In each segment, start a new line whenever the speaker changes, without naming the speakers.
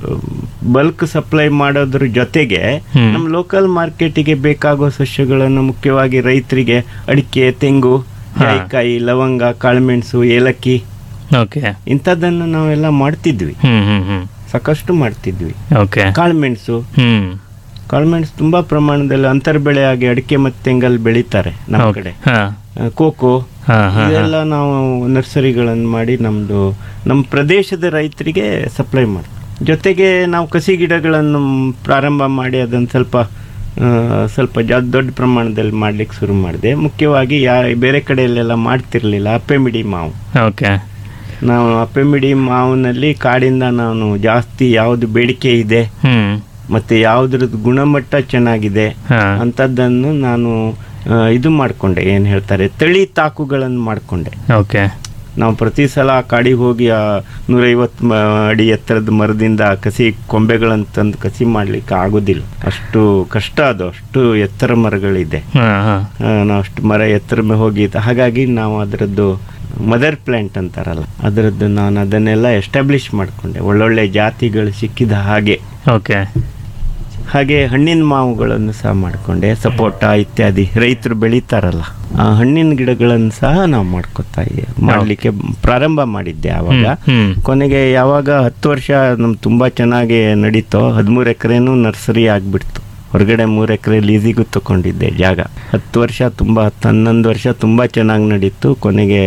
Bulk supply ಮಾಡೋದ್ರ ಜೊತೆಗೆ
ಹ್ಮ್.
ನಮ್ಮ ಲೋಕಲ್ ಮಾರ್ಕೆಟಿಗೆ ಬೇಕಾಗೋ ಸಸ್ಯಗಳನ್ನು ಮುಖ್ಯವಾಗಿ ರೈತರಿಗೆ ಅಡಿಕೆ ತೆಂಗು
ಹಾ.
ಜಾಯಿಕಾಯಿ ಲವಂಗ ಕಾಳುಮೆಣಸು ಏಲಕ್ಕಿ
ಓಕೆ
ಇಂಥದ್ದನ್ನು ನಾವೆಲ್ಲ ಮಾಡ್ತಿದ್ವಿ
ಹ್ಮ್ ಹ್ಮ್ ಹ್ಮ್
ಸಾಕಷ್ಟು ಮಾಡ್ತಿದ್ವಿ
ಓಕೆ
ಕಾಳುಮೆಣಸು
ಹ್ಮ್
ಕಾಳುಮೆಣಸು ತುಂಬಾ ಪ್ರಮಾಣದಲ್ಲಿ ಅಂತರ್ ಬೆಳೆಯಾಗಿ ಅಡಿಕೆ ಮತ್ತು ತೆಂಗಲ್ಲಿ ಬೆಳೀತಾರೆ ನಮ್ಮ
ಓಕೆ
ಕಡೆ
ಹಾ
ಆ, ಕೋಕೋ
ಹಾ ಹಾ
ಇದೆಲ್ಲ ನಾವು ನರ್ಸರಿಗಳನ್ನು ಮಾಡಿ ನಮ್ಮದು ನಮ್ಮ ಪ್ರದೇಶದ ರೈತರಿಗೆ ಸಪ್ಲೈ ಮಾಡಿ ಜೊತೆಗೆ ನಾವು ಕಸಿ ಗಿಡಗಳನ್ನು ಪ್ರಾರಂಭ ಮಾಡಿ ಅದನ್ನು ಸ್ವಲ್ಪ ಆ, ಸ್ವಲ್ಪ ಜಾ ದೊಡ್ಡ ಪ್ರಮಾಣದಲ್ಲಿ ಮಾಡ್ಲಿಕ್ಕೆ ಶುರು ಮಾಡಿದೆ ಮುಖ್ಯವಾಗಿ ಯಾ ಬೇರೆ ಕಡೆಯಲ್ಲೆಲ್ಲ ಮಾಡ್ತಿರ್ಲಿಲ್ಲ ಅಪ್ಪೆಮಿಡಿ ಮಾವು
ಓಕೆ
ನಾವು ಅಪ್ಪೆಮಿಡಿ ಮಾವಿನಲ್ಲಿ ಕಾಡಿಂದ ನಾನು ಜಾಸ್ತಿ ಯಾವುದು ಬೇಡಿಕೆ ಇದೆ
ಹ್ಮ್
ಮತ್ತು ಯಾವುದ್ರದ್ದು ಗುಣಮಟ್ಟ ಚೆನ್ನಾಗಿದೆ
ಹಾ
ಅಂಥದ್ದನ್ನು ನಾನು ಆ, ಇದು ಮಾಡಿಕೊಂಡೆ ಏನು ಹೇಳ್ತಾರೆ ತಳಿ ತಾಕುಗಳನ್ನು ಮಾಡಿಕೊಂಡೆ
ಓಕೆ
ನಾವು ಪ್ರತಿ ಸಲ ಆ ಕಾಡಿಗೆ ಹೋಗಿ ಆ ನೂರೈವತ್ತು ಮ- ಅಡಿ ಎತ್ತರದ ಮರದಿಂದ ಆ ಕಸಿ ಕೊಂಬೆಗಳನ್ನು ತಂದು ಕಸಿ ಮಾಡಲಿಕ್ಕೆ ಆಗೋದಿಲ್ಲ ಅಷ್ಟು ಕಷ್ಟ ಅದು ಅಷ್ಟು ಎತ್ತರ ಮರಗಳಿದೆ
ಹಾ ಹಾ
ಆ, ನಾವು ಅಷ್ಟು ಮರ ಎತ್ತರ ಮೇಲೆ ಹೋಗಿ ಹಾಗಾಗಿ ನಾವು ಅದರದ್ದು ಮದರ್ ಪ್ಲ್ಯಾಂಟ್ ಅಂತಾರಲ್ಲ ಅದರದ್ದು ನಾನು ಅದನ್ನೆಲ್ಲ ಎಸ್ಟಾಬ್ಲಿಷ್ ಮಾಡಿಕೊಂಡೆ ಒಳ್ಳೊಳ್ಳೆ ಜಾತಿಗಳು ಸಿಕ್ಕಿದ ಹಾಗೆ
ಓಕೆ
ಹಾಗೆ ಹಣ್ಣಿನ ಮಾವುಗಳನ್ನು ಸಹ ಮಾಡಿಕೊಂಡೆ ಸಪೋಟ ಇತ್ಯಾದಿ ರೈತರು ಬೆಳೀತಾರಲ್ಲ ಆ ಹಣ್ಣಿನ ಗಿಡಗಳನ್ನು ಸಹ ನಾವು ಮಾಡ್ಕೊತಾ ಇದ್ದೀವಿ ಮಾಡಲಿಕ್ಕೆ ಪ್ರಾರಂಭ ಮಾಡಿದ್ದೆ ಆವಾಗ
ಹ್ಮ್
ಕೊನೆಗೆ ಯಾವಾಗ ಹತ್ತು ವರ್ಷ ನಮ್ ತುಂಬಾ ಚೆನ್ನಾಗಿ ನಡೀತೋ ಹದಿಮೂರು ಎಕರೆನೂ ನರ್ಸರಿ ಆಗಿಬಿಡ್ತು ಹೊರಗಡೆ ಮೂರು ಎಕರೆ ಲೀಸಿಗೂ ತಗೊಂಡಿದ್ದೆ ಜಾಗ ಹತ್ತು ವರ್ಷ ತುಂಬ ಹತ್ತು ಹನ್ನೊಂದು ವರ್ಷ ತುಂಬ ಚೆನ್ನಾಗಿ ನಡೀತು ಕೊನೆಗೆ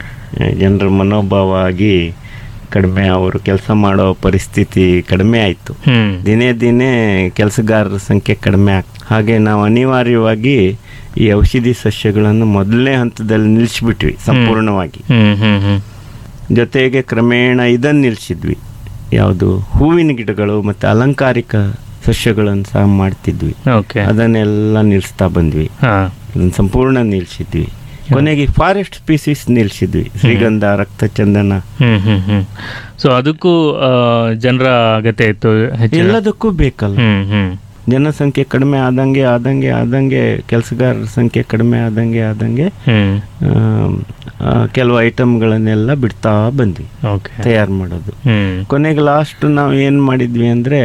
ಜನರ ಮನೋಭಾವ ಆಗಿ ಕಡಿಮೆ ಅವರು ಕೆಲಸ ಮಾಡೋ ಪರಿಸ್ಥಿತಿ ಕಡಿಮೆ ಆಯಿತು
ಹ್ಮ್
ದಿನೇ ದಿನೇ ಕೆಲಸಗಾರರ ಸಂಖ್ಯೆ ಕಡಿಮೆ ಆಗ್ ಹಾಗೆ ನಾವು ಅನಿವಾರ್ಯವಾಗಿ ಈ ಔಷಧಿ ಸಸ್ಯಗಳನ್ನು ಮೊದಲನೇ ಹಂತದಲ್ಲಿ ನಿಲ್ಲಿಸ್ಬಿಟ್ವಿ ಸಂಪೂರ್ಣವಾಗಿ
ಹ್ಮ್ ಹ್ಮ್ ಹ್ಮ್
ಜೊತೆಗೆ ಕ್ರಮೇಣ ಇದನ್ನು ನಿಲ್ಲಿಸಿದ್ವಿ ಯಾವುದು ಹೂವಿನ ಗಿಡಗಳು ಮತ್ತು ಅಲಂಕಾರಿಕ ಸಸ್ಯಗಳನ್ನು ಸಹ ಮಾಡ್ತಿದ್ವಿ
ಓಕೆ
ಅದನ್ನೆಲ್ಲ ನಿಲ್ಲಿಸ್ತಾ ಬಂದ್ವಿ
ಹಾ
ಅದನ್ನ ಸಂಪೂರ್ಣ ನಿಲ್ಲಿಸಿದ್ವಿ ಕೊನೆಗೆ ಫಾರೆಸ್ಟ್ ಸ್ಪೀಸೀಸ್ ನಿಲ್ಲಿಸಿದ್ವಿ ಶ್ರೀಗಂಧ ರಕ್ತಚಂದನ
ಹ್ಮ್ ಹ್ಮ್ ಹ್ಮ್ ಸೊ ಅದಕ್ಕೂ ಜನರ ಅಗತ್ಯ ಇತ್ತು ಹೆಚ್ಚಿನ
ಎಲ್ಲದಕ್ಕೂ ಬೇಕಲ್ಲ
ಹ್ಮ್ ಹ್ಮ್
ಜನಸಂಖ್ಯೆ ಕಡಿಮೆ ಆದಂಗೆ ಆದಂಗೆ ಆದಂಗೆ ಕೆಲಸಗಾರರ ಸಂಖ್ಯೆ ಕಡಿಮೆ ಆದಂಗೆ ಆದಂಗೆ
ಹ್ಮ್
ಆಮ್, ಆ, ಕೆಲವು ಐಟಮ್ಗಳನ್ನೆಲ್ಲ ಬಿಡ್ತಾ ಬಂದ್ವಿ
ಓಕೆ
ತಯಾರು ಮಾಡೋದು
ಹ್ಮ್
ಕೊನೆಗೆ ಲಾಸ್ಟ್ ನಾವು ಏನು ಮಾಡಿದ್ವಿ ಅಂದರೆ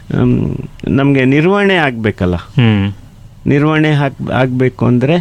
ನಮಗೆ ನಿರ್ವಹಣೆ ಆಗಬೇಕಲ್ಲ
ಹ್ಮ್
ನಿರ್ವಹಣೆ ಹಾಕ್ ಆಗಬೇಕು ಅಂದರೆ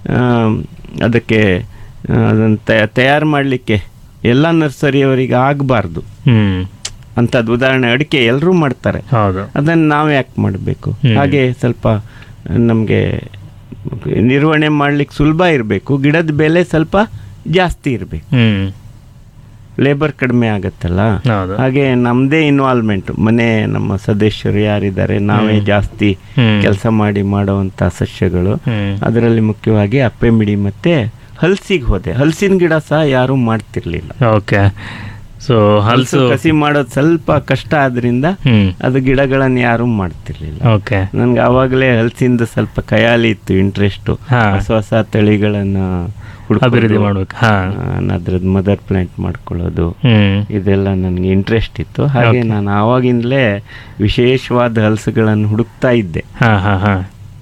ಅದಕ್ಕೆ ಅದನ್ನು ತಯಾರು ಮಾಡಲಿಕ್ಕೆ ಎಲ್ಲ ನರ್ಸರಿಯವರಿಗೆ ಆಗಬಾರ್ದು
ಹ್ಮ್
ಅಂಥದ್ದು ಉದಾಹರಣೆ ಅಡಿಕೆ ಎಲ್ಲರೂ ಮಾಡ್ತಾರೆ
ಹೌದು
ಅದನ್ನು ನಾವು ಯಾಕೆ ಮಾಡಬೇಕು
ಹ್ಮ್.
ಹಾಗೆ ಸ್ವಲ್ಪ ನಮಗೆ ನಿರ್ವಹಣೆ ಮಾಡ್ಲಿಕ್ಕೆ ಸುಲಭ ಇರಬೇಕು ಗಿಡದ ಬೆಲೆ ಸ್ವಲ್ಪ ಜಾಸ್ತಿ ಇರಬೇಕು
ಹ್ಮ್
ಲೇಬರ್ ಕಡಿಮೆ ಆಗತ್ತಲ್ಲ
ಹೌದು
ಹಾಗೆ ನಮ್ಮದೇ ಇನ್ವಾಲ್ವ್ಮೆಂಟ್ ಮನೆ ನಮ್ಮ ಸದಸ್ಯರು ಯಾರಿದ್ದಾರೆ ನಾವೇ ಜಾಸ್ತಿ
ಹ್ಮ್.
ಕೆಲಸ ಮಾಡಿ ಮಾಡುವಂಥ ಸಸ್ಯಗಳು
ಹ್ಮ್
ಅದರಲ್ಲಿ ಮುಖ್ಯವಾಗಿ ಅಪ್ಪೆಮಿಡಿ ಮತ್ತೆ ಹಲ್ಸಿಗೆ ಹೋದೆ ಹಲಸಿನ ಗಿಡ ಸಹ ಯಾರೂ ಮಾಡ್ತಿರ್ಲಿಲ್ಲ
ಓಕೆ ಸೊ ಹಲ್ಸು
ಹಲಸು ಕಸಿ ಮಾಡೋದು ಸ್ವಲ್ಪ ಕಷ್ಟ ಆದ್ರಿಂದ
ಹ್ಮ್
ಅದು ಗಿಡಗಳನ್ನು ಯಾರೂ ಮಾಡ್ತಿರ್ಲಿಲ್ಲ
ಓಕೆ
ನನ್ಗೆ ಆವಾಗಲೇ ಹಲಸಿಂದ ಸ್ವಲ್ಪ ಕಯಾಲಿ ಇತ್ತು ಇಂಟ್ರೆಸ್ಟು
ಹಾ.
ಹೊಸ ಹೊಸ ತಳಿಗಳನ್ನು
ಅಭಿವೃದ್ಧಿ ಮಾಡ್ಬೇಕು ಹಾ
ಅದ್ರದ್ದು ಮದರ್ ಪ್ಲಾಂಟ್ ಮಾಡ್ಕೊಳ್ಳೋದು
ಹ್ಮ್
ಇದೆಲ್ಲ ನನಗೆ ಇಂಟ್ರೆಸ್ಟ್ ಇತ್ತು ಹಾಗೆ
Okay.
ನಾನು ಆವಾಗಿಂದಲೇ ವಿಶೇಷವಾದ ಹಲಸುಗಳನ್ನು ಹುಡುಕ್ತಾ ಇದ್ದೆ
ಹಾ ಹಾ ಹಾ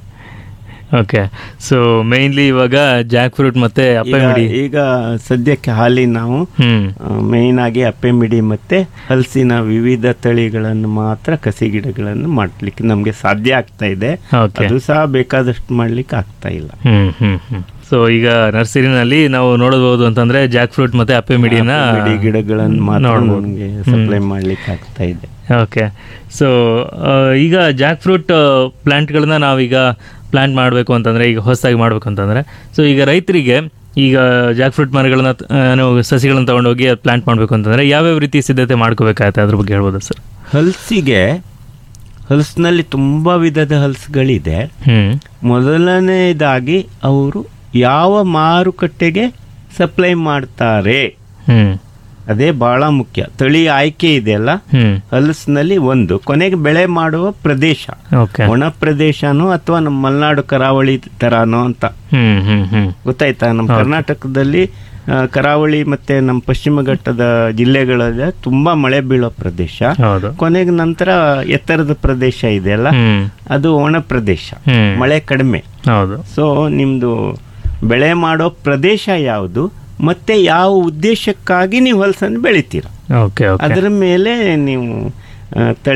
ಓಕೆ ಸೊ ಮೇನ್ಲಿ ಇವಾಗ ಜಾಕ್ ಫ್ರೂಟ್ ಮತ್ತೆ
ಈಗ-
ಅಪ್ಪೆ
ಈಗ ಸದ್ಯಕ್ಕೆ ಹಾಲಿ ನಾವು
ಹ್ಮ್
ಮೇಯ್ನ್ ಆಗಿ ಅಪ್ಪೆ ಮಿಡಿ ಮತ್ತೆ ಹಲಸಿನ ವಿವಿಧ ತಳಿಗಳನ್ನು ಮಾತ್ರ ಕಸಿ ಗಿಡಗಳನ್ನು ಮಾಡ್ಲಿಕ್ಕೆ ನಮಗೆ ಸಾಧ್ಯ ಆಗ್ತಾ ಇದೆ
ಓಕೆ
ಅದು ಸಹ ಬೇಕಾದಷ್ಟು ಮಾಡ್ಲಿಕ್ಕೆ ಆಗ್ತಾ ಇಲ್ಲ
ಹ್ಮ್ ಹ್ಮ್ ಹ್ಮ್ ಸೊ ಈಗ ನರ್ಸರಿನಲ್ಲಿ ನಾವು ನೋಡಬಹುದು ಅಂತಂದ್ರೆ ಜಾಕ್ ಫ್ರೂಟ್ ಮತ್ತೆ ಅಪ್ಪೆ ಮಿಡಿನ
ಅಪ್ಪೆ ಮಿಡಿ ಗಿಡಗಳನ್ನು ಮಾತ್ರ
ನೋಡ್ಬೋದು.
ನಮಗೆ ಸಪ್ಲೈ ಮಾಡ್ಲಿಕ್ಕೆ ಆಗ್ತಾ ಇದೆ
ಓಕೆ ಸೊ ಈಗ ಜಾಕ್ ಫ್ರೂಟ್ ಪ್ಲಾಂಟ್ಗಳನ್ನ ನಾವೀಗ ಪ್ಲಾಂಟ್ ಮಾಡಬೇಕು ಅಂತಂದ್ರೆ ಈಗ ಹೊಸದಾಗಿ ಮಾಡಬೇಕು ಅಂತಂದ್ರೆ ಸೊ ಈಗ ರೈತರಿಗೆ ಈಗ ಜಾಕ್ ಫ್ರೂಟ್ ಮರಗಳನ್ನ ತ- ಆ, ನಾವು ಸಸಿಗಳನ್ನ ತಗೊಂಡೋಗಿ ಪ್ಲಾಂಟ್ ಮಾಡಬೇಕು ಅಂತಂದ್ರೆ ಯಾವ್ಯಾವ ರೀತಿ ಸಿದ್ಧತೆ ಮಾಡ್ಕೋಬೇಕಾಗತ್ತೆ ಅದ್ರ ಬಗ್ಗೆ ಹೇಳ್ಬೋದು ಸರ್
ಹಲಸಿಗೆ ಹಲಸಿನಲ್ಲಿ ತುಂಬಾ ವಿಧದ ಹಲಸುಗಳಿದೆ
ಹ್ಮ್
ಮೊದಲನೇದಾಗಿ ಅವರು ಯಾವ ಮಾರುಕಟ್ಟೆಗೆ ಸಪ್ಲೈ ಮಾಡ್ತಾರೆ
ಹ್ಮ್
ಅದೇ ಬಹಳ ಮುಖ್ಯ ತಳಿ ಆಯ್ಕೆ ಇದೆಯಲ್ಲ
ಹ್ಮ್
ಹಲಸಿನಲ್ಲಿ ಒಂದು ಕೊನೆಗೆ ಬೆಳೆ ಮಾಡುವ ಪ್ರದೇಶ
ಓಕೆ
ಒಣ ಪ್ರದೇಶನೋ ಅಥವಾ ನಮ್ಮ ಮಲೆನಾಡು ಕರಾವಳಿ ತರಾನೋ ಅಂತ
ಹ್ಮ್ ಹ್ಮ್ ಹ್ಮ್
ಗೊತ್ತಾಯ್ತಾ ನಮ್ಮ
ಹೌದು.
ಕರ್ನಾಟಕದಲ್ಲಿ ಆ, ಕರಾವಳಿ ಮತ್ತೆ ನಮ್ಮ ಪಶ್ಚಿಮ ಘಟ್ಟದ ಜಿಲ್ಲೆಗಳಲ್ಲಿ ತುಂಬಾ ಮಳೆ ಬೀಳೋ ಪ್ರದೇಶ
ಹೌದು
ಕೊನೆಗೆ ನಂತರ ಎತ್ತರದ ಪ್ರದೇಶ ಇದೆಯಲ್ಲ
ಹ್ಮ್
ಅದು ಒಣ ಪ್ರದೇಶ
ಹ್ಮ್
ಮಳೆ ಕಡಿಮೆ
ಹೌದು
ಸೊ ನಿಮ್ದು ಬೆಳೆ ಮಾಡೋ ಪ್ರದೇಶ ಯಾವುದು ಮತ್ತೆ ಯಾವ ಉದ್ದೇಶಕ್ಕಾಗಿ ನೀವು ಹಲಸನ್ನು ಬೆಳಿತೀರ
ಓಕೆ ಓಕೆ
ಅದರ ಮೇಲೆ ನೀವು ಆ, ತಳಿ